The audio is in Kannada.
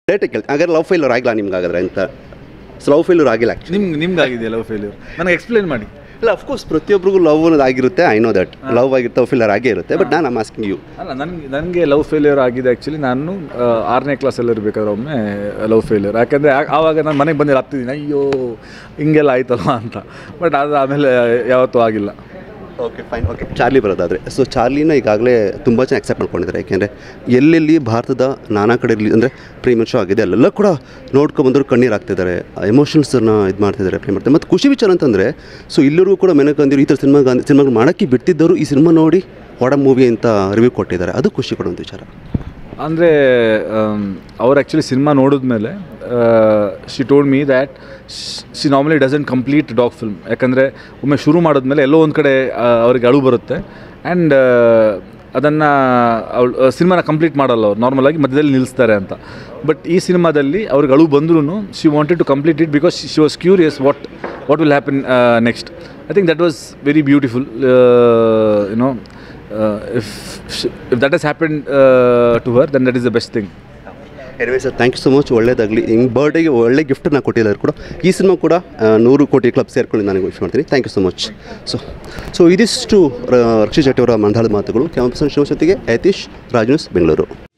ಡೈರೆಕ್ಟಾಗಿ ಕೇಳ್ತೀನಿ ಹಾಗಾದ್ರೆ ಲವ್ ಫೇಲ್ಯೂರ್ ಆಗಿಲ್ಲ ನಿಮ್ಗೆ ಹಾಗಾದ್ರೆ ಅಂತ ಸೊ ಲವ್ ಫೇಲ್ಯೂರ್ ಆಗಿಲ್ಲ ಆ್ಯಕ್ಚುಲಿ ನಿಮ್ಗೆ ನಿಮ್ಗೆ ಆಗಿದೆಯಾ ಲವ್ ಫೇಲ್ಯೂರ್ ನನಗೆ ಎಕ್ಸ್ಪ್ಲೇನ್ ಮಾಡಿ ಇಲ್ಲ ಅಫ್ಕೋರ್ಸ್ ಪ್ರತಿಯೊಬ್ಬರಿಗೂ ಲವ್ ಅನ್ನೋದು ಆಗಿರುತ್ತೆ ಐ ನೋ ದಟ್ ಲವ್ ಆಗಿರುತ್ತೆ ಫೇಲ್ಯೂರ್ ಆಗೇ ಇರುತ್ತೆ ಬಟ್ ನಾನು ಆಸ್ಕಿಂಗ್ ಯು ಅಲ್ಲ ನನಗೆ ನನಗೆ ಲವ್ ಫೇಲ್ಯೂರ್ ಆಗಿದೆ ಆ್ಯಕ್ಚುಲಿ ನಾನು ಆ, ಆರನೇ ಕ್ಲಾಸಲ್ಲಿ ಇರಬೇಕಾದ್ರೆ ಒಮ್ಮೆ ಲವ್ ಫೇಲ್ಯೂರ್ ಯಾಕಂದರೆ ಆವಾಗ ನಾನು ಮನೆಗೆ ಬಂದು ಹತ್ತಿದ್ದೀನಿ ಅಯ್ಯೋ ಹಿಂಗೆಲ್ಲ ಆಯ್ತಲ್ವ ಅಂತ ಬಟ್ ಅದು ಆಮೇಲೆ ಯಾವತ್ತೂ ಆಗಿಲ್ಲ ಓಕೆ ಫೈನ್ ಓಕೆ ಚಾರ್ಲಿ ಬರೋದಾದರೆ ಸೊ ಚಾರ್ಲಿನ ಈಗಾಗಲೇ ತುಂಬ ಜನ ಅಕ್ಸೆಪ್ಟ್ ಮಾಡ್ಕೊಂಡಿದ್ದಾರೆ ಯಾಕೆಂದರೆ ಎಲ್ಲೆಲ್ಲಿ ಭಾರತದ ನಾನಾ ಕಡೆ ಅಂದರೆ ಪ್ರೇಮ ಶೋ ಆಗಿದೆ ಅಲ್ಲೆಲ್ಲ ಕೂಡ ನೋಡ್ಕೊಬಂದರು ಕಣ್ಣೀರು ಆಗ್ತಿದ್ದಾರೆ ಎಮೋಷನ್ಸನ್ನು ಇದು ಮಾಡ್ತಿದ್ದಾರೆ ಪ್ಲೇ ಮಾಡ್ತಾರೆ ಮತ್ತು ಖುಷಿ ವಿಚಾರ ಅಂತಂದರೆ ಸೊ ಇಲ್ಲರಿಗೂ ಕೂಡ ಮೆನಕಂದಿರು ಈ ಥರ ಸಿನಿಮಾ ಸಿನಿಮಾಗಳು ಮಾಡೋಕ್ಕೆ ಬಿಟ್ಟಿದ್ದರು ಈ ಸಿನಿಮಾ ನೋಡಿ ವಾಡ ಮೂವಿ ಅಂತ ರಿವ್ಯೂ ಕೊಟ್ಟಿದ್ದಾರೆ ಅದು ಖುಷಿ ಕೊಡುವಂಥ ವಿಚಾರ ಅಂದರೆ ಅವ್ರು ಆ್ಯಕ್ಚುಲಿ ಸಿನಿಮಾ ನೋಡಿದ್ಮೇಲೆ she told me that she normally doesn't complete dog film ಯಾಕಂದರೆ ಒಮ್ಮೆ ಶುರು ಮಾಡಿದ್ಮೇಲೆ ಎಲ್ಲೋ ಒಂದು ಕಡೆ ಆ, ಅವ್ರಿಗೆ ಅಳು ಬರುತ್ತೆ ಆ್ಯಂಡ್ ಅದನ್ನು ಅವಳು ಸಿನಿಮಾನ ಕಂಪ್ಲೀಟ್ ಮಾಡಲ್ಲ ಅವ್ರು ನಾರ್ಮಲಾಗಿ ಮಧ್ಯದಲ್ಲಿ ನಿಲ್ಲಿಸ್ತಾರೆ ಅಂತ ಬಟ್ ಈ ಸಿನಿಮಾದಲ್ಲಿ ಅವ್ರಿಗೆ ಅಳು ಬಂದ್ರೂ she wanted to complete it because she was curious what what will happen next I think that was very beautiful you know if if that has happen to her then that is the best thing anyway sir thank you so much ಒಳ್ಳೇದಾಗಲಿ ಹಿಂಗೆ ಬರ್ಡೇಗೆ ಒಳ್ಳೆ ಗಿಫ್ಟನ್ನು ಕೊಟ್ಟಿದ್ದಾರೆ ಕೂಡ ಈ ಸಿನಿಮಾ ಕೂಡ ಆ, ನೂರು ಕೋಟಿ ಕ್ಲಬ್ ಸೇರ್ಕೊಂಡು ನನಗೆ ವಿಶ್ ಮಾಡ್ತೀನಿ thank you so much so so ಇದಿಷ್ಟು ರ- ರಕ್ಷಿತ್ ಶೆಟ್ಟಿ ಅವರ ಮಂದಾಳದ ಮಾತುಗಳು ಕ್ಯಾಮಪ್ಸನ್ ಶಿವಶಕ್ತಿಗೆ ಯತೀಶ್ ರಾಜ್ ನ್ಯೂಸ್ ಬೆಂಗಳೂರು